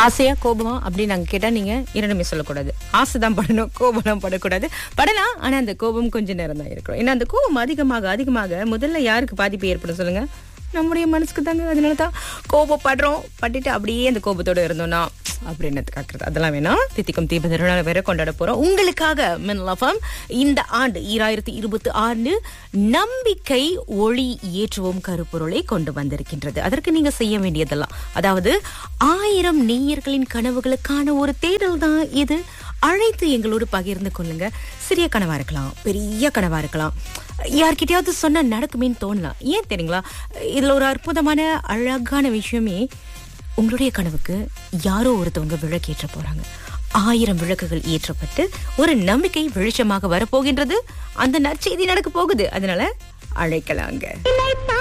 ஆசையா கோபமா அப்படின்னு நாங்க கேட்டா நீங்க இரண்டுமே சொல்லக்கூடாது ஆசைதான் படணும் கோபம்லாம் படக்கூடாது படலாம் ஆனா அந்த கோபம் கொஞ்ச நேரம் தான் இருக்கணும் ஏன்னா அந்த கோபம் அதிகமாக அதிகமாக முதல்ல யாருக்கு பாதிப்பு ஏற்படும் சொல்லுங்க நம்முடைய மனசுக்கு தாங்க அதனால தான் கோபப்படுறோம் பட்டுட்டு அப்படியே அந்த கோபத்தோட இருந்தோம்னா அப்படின்னு காக்குறது அதெல்லாம் வேணாம் தித்திக்கும் தீப திருநாள் வேற கொண்டாட போறோம் உங்களுக்காக மின்லஃபம் இந்த ஆண்டு ஈராயிரத்தி இருபத்தி ஆண்டு நம்பிக்கை ஒளி ஏற்றுவோம் கருப்பொருளை கொண்டு வந்திருக்கின்றது அதற்கு நீங்க செய்ய வேண்டியதெல்லாம் அதாவது ஆயிரம் நேயர்களின் கனவுகளுக்கான ஒரு தேடல் தான் இது அழைத்து எங்களோடு பகிர்ந்து கொள்ளுங்க சிறிய கனவா இருக்கலாம் பெரிய கனவா இருக்கலாம் யார்கிட்டயாவது சொன்னா நடக்குமேன்னு தோணலாம் ஏன் தெரியுங்களா இதுல ஒரு அற்புதமான அழகான விஷயமே உங்களுடைய கனவுக்கு யாரோ ஒருத்தவங்க விளக்கேற்ற போறாங்க ஆயிரம் விளக்குகள் ஏற்றப்பட்டு ஒரு நம்பிக்கை வெளிச்சமாக வரப்போகின்றது அந்த நற்செய்தி நடக்க போகுது அதனால அழைக்கலாங்க